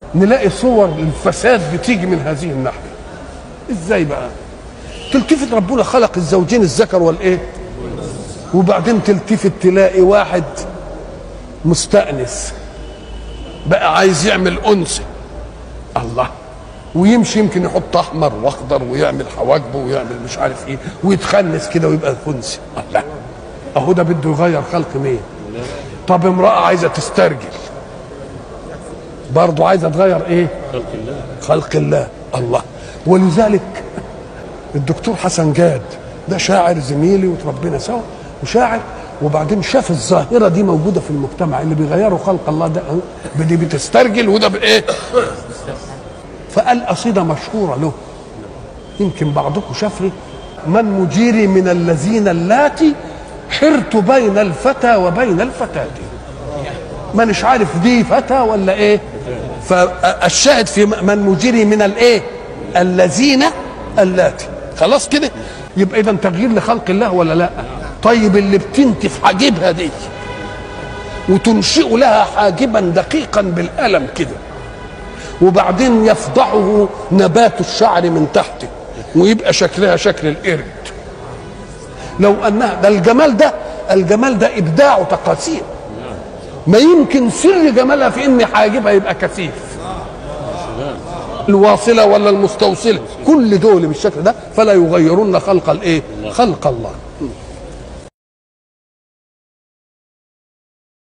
نلاقي صور الفساد بتيجي من هذه الناحيه ازاي بقى تلتفت ربنا خلق الزوجين الذكر والايه وبعدين تلتفت تلاقي واحد مستأنس بقى عايز يعمل أنثى الله ويمشي يمكن يحط احمر واخضر ويعمل حواجبه ويعمل مش عارف ايه ويتخنس كده ويبقى خنسي الله اهو ده بده يغير خلق مين طب امراه عايزه تسترجل برضه عايزه تغير ايه خلق الله خلق الله الله ولذلك الدكتور حسن جاد ده شاعر زميلي وتربينا سوا وشاعر وبعدين شاف الظاهره دي موجوده في المجتمع اللي بيغيروا خلق الله ده دي بتسترجل وده بايه فقال قصيده مشهوره له يمكن بعضكم شافني من مجيري من الذين اللاتي حرت بين الفتى وبين الفتاة ما مش عارف دي فتى ولا ايه فالشاهد في من مجيري من الايه الذين اللاتي خلاص كده يبقى اذا تغيير لخلق الله ولا لا طيب اللي بتنتف حاجبها دي وتنشئ لها حاجبا دقيقا بالقلم كده وبعدين يفضحه نبات الشعر من تحته ويبقى شكلها شكل القرد لو انها ده الجمال ده الجمال ده ابداع تقاسيم ما يمكن سر جمالها في ان حاجبها يبقى كثيف الواصله ولا المستوصله كل دول بالشكل ده فلا يغيرون خلق الايه خلق الله